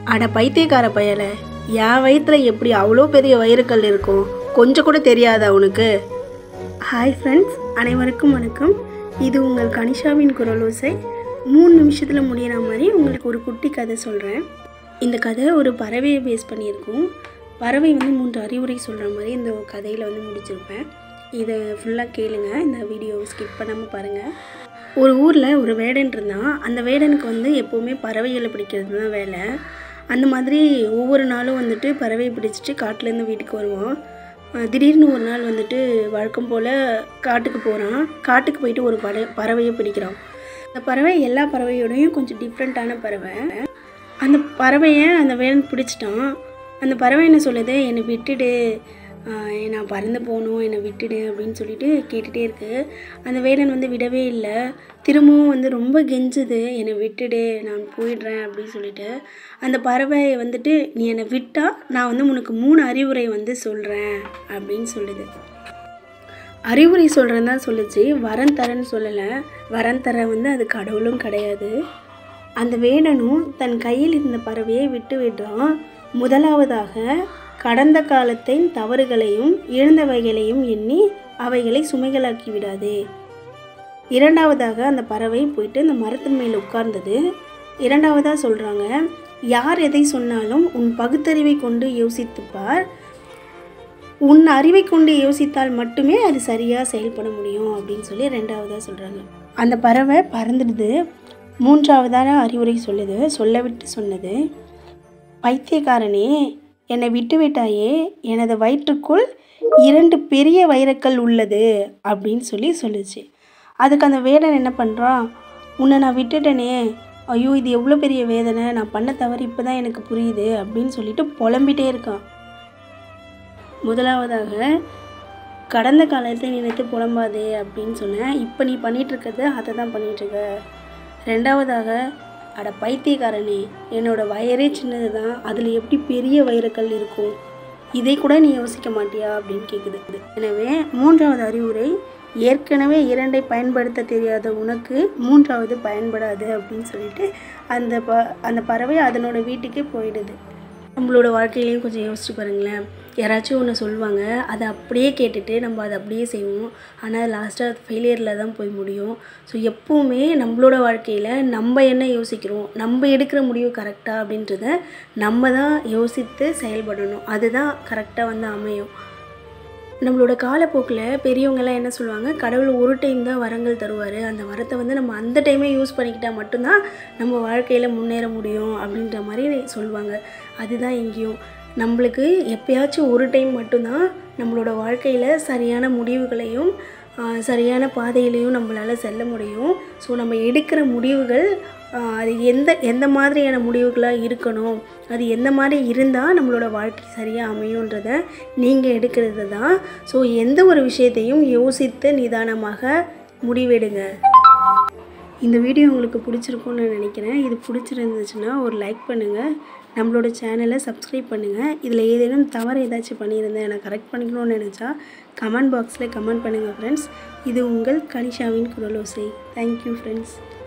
அட பைத்தியக்கார பயல என் வயிற்றுல எப்படி அவ்வளோ பெரிய வயிறுக்கல் இருக்கும் கொஞ்சம் கூட தெரியாதா உனக்கு ஹாய் ஃப்ரெண்ட்ஸ் அனைவருக்கும் வணக்கம் இது உங்கள் கனிஷாவின் குரலோசை மூணு நிமிஷத்தில் முடியிற மாதிரி உங்களுக்கு ஒரு குட்டி கதை சொல்கிறேன் இந்த கதை ஒரு பறவையை பேஸ் பண்ணியிருக்கோம் பறவை வந்து மூன்று அறிவுரை சொல்கிற மாதிரி இந்த கதையில் வந்து முடிச்சிருப்பேன் இதை ஃபுல்லாக கேளுங்க இந்த வீடியோவை ஸ்கிப் பண்ணாமல் பாருங்கள் ஒரு ஊரில் ஒரு வேடன் இருந்தான் அந்த வேடனுக்கு வந்து எப்போவுமே பறவைகளை பிடிக்கிறது தான் வேலை அந்த மாதிரி ஒவ்வொரு நாளும் வந்துட்டு பறவையை பிடிச்சிட்டு காட்டிலேருந்து வீட்டுக்கு வருவான் அஹ் திடீர்னு ஒரு நாள் வந்துட்டு வழக்கம் போல் காட்டுக்கு போகிறான் காட்டுக்கு போயிட்டு ஒரு பற பறவையை பிடிக்கிறான் அந்த பறவை எல்லா பறவையோடையும் கொஞ்சம் டிஃப்ரெண்ட்டான பறவை அந்த பறவையை அந்த வேடன் பிடிச்சிட்டான் அந்த பறவை என்ன சொல்லுது என்னை விட்டுடு ஆஹ் நான் பறந்து போகணும் என்னை விட்டுடு அப்படின்னு சொல்லிட்டு கேட்டுகிட்டே இருக்கு அந்த வேடன் வந்து விடவே இல்லை திரும்பவும் வந்து ரொம்ப கெஞ்சுது என்னை விட்டுடு நான் போயிடுறேன் அப்படின்னு சொல்லிட்டு அந்த பறவை வந்துட்டு நீ என்னை விட்டா நான் வந்து உனக்கு மூணு அறிவுரை வந்து சொல்கிறேன் அப்படின்னு சொல்லுது அறிவுரை சொல்கிறேன் தான் சொல்லுச்சு வரம் தரேன்னு சொல்லலை வரம் தர வந்து அது கடவுளும் கிடையாது அந்த வேடனும் தன் கையில் இருந்த பறவையை விட்டு விடுறான் முதலாவதாக கடந்த காலத்தின் தவறுகளையும் இழந்தவைகளையும் எண்ணி அவைகளை சுமைகளாக்கி விடாதே இரண்டாவதாக அந்த பறவை போயிட்டு அந்த மரத்தின் மேல் உட்கார்ந்தது இரண்டாவதாக சொல்கிறாங்க யார் எதை சொன்னாலும் உன் பகுத்தறிவை கொண்டு யோசித்துப் பார் உன் அறிவை கொண்டு யோசித்தால் மட்டுமே அது சரியாக செயல்பட முடியும் அப்படின்னு சொல்லி ரெண்டாவதாக சொல்கிறாங்க அந்த பறவை பறந்துடுது மூன்றாவதான அறிவுரை சொல்லுது சொல்ல விட்டு சொன்னது பைத்தியக்காரனே என்னை விட்டு விட்டாயே எனது வயிற்றுக்குள் இரண்டு பெரிய வைரக்கல் உள்ளது அப்படின்னு சொல்லி சொல்லுச்சு அதுக்கு அந்த வேடன் என்ன பண்ணுறான் உன்னை நான் விட்டுட்டேனே ஐயோ இது எவ்வளோ பெரிய வேதனை நான் பண்ண தவறு இப்போ தான் எனக்கு புரியுது அப்படின்னு சொல்லிட்டு புலம்பிட்டே இருக்கான் முதலாவதாக கடந்த காலத்தை நினைத்து புலம்பாதே அப்படின்னு சொன்னேன் இப்போ நீ பண்ணிட்டு இருக்கிறது அதை தான் பண்ணிட்டு இருக்க ரெண்டாவதாக அட பைத்தியக்காரனே என்னோட வயரே சின்னது தான் அதில் எப்படி பெரிய வைரக்கல் இருக்கும் இதை கூட நீ யோசிக்க மாட்டியா அப்படின்னு கேட்குது எனவே மூன்றாவது அறிவுரை ஏற்கனவே இரண்டை பயன்படுத்த தெரியாத உனக்கு மூன்றாவது பயன்படாது அப்படின்னு சொல்லிட்டு அந்த ப அந்த பறவை அதனோட வீட்டுக்கே போயிடுது நம்மளோட வாழ்க்கையிலையும் கொஞ்சம் யோசிச்சு பாருங்களேன் யாராச்சும் ஒன்று சொல்லுவாங்க அதை அப்படியே கேட்டுட்டு நம்ம அதை அப்படியே செய்வோம் ஆனால் லாஸ்ட்டாக ஃபெயிலியரில் தான் போய் முடியும் ஸோ எப்போவுமே நம்மளோட வாழ்க்கையில் நம்ம என்ன யோசிக்கிறோம் நம்ம எடுக்கிற முடிவு கரெக்டாக அப்படின்றத நம்ம தான் யோசித்து செயல்படணும் அதுதான் கரெக்டாக வந்து அமையும் நம்மளோட காலப்போக்கில் பெரியவங்கெல்லாம் என்ன சொல்லுவாங்க கடவுள் ஒரு டைம் தான் வரங்கள் தருவார் அந்த வரத்தை வந்து நம்ம அந்த டைமே யூஸ் பண்ணிக்கிட்டால் மட்டும்தான் நம்ம வாழ்க்கையில் முன்னேற முடியும் அப்படின்ற மாதிரி சொல்லுவாங்க அதுதான் எங்கேயும் நம்மளுக்கு எப்பயாச்சும் ஒரு டைம் மட்டும்தான் நம்மளோட வாழ்க்கையில் சரியான முடிவுகளையும் ஆஹ், சரியான பாதையிலையும் நம்மளால் செல்ல முடியும் ஸோ நம்ம எடுக்கிற முடிவுகள் ஆஹ், அது எந்த எந்த மாதிரியான முடிவுகளாக இருக்கணும் அது எந்த மாதிரி இருந்தால் நம்மளோட வாழ்க்கை சரியாக அமையுன்றத நீங்கள் எடுக்கிறது தான் ஸோ எந்த ஒரு விஷயத்தையும் யோசித்து நிதானமாக முடிவெடுங்க இந்த வீடியோ உங்களுக்கு பிடிச்சிருக்கும்னு நினைக்கிறேன் இது பிடிச்சிருந்துச்சுன்னா ஒரு லைக் பண்ணுங்கள் நம்மளோட சேனலை சப்ஸ்கிரைப் பண்ணுங்கள் இதில் ஏதேனும் தவறு ஏதாச்சும் பண்ணியிருந்தேன் எனக்கு கரெக்ட் பண்ணிக்கணும்னு நினச்சா கமெண்ட் பாக்ஸில் கமெண்ட் பண்ணுங்கள் ஃப்ரெண்ட்ஸ் இது உங்கள் கனிஷாவின் குரலோசை தேங்க்யூ ஃப்ரெண்ட்ஸ்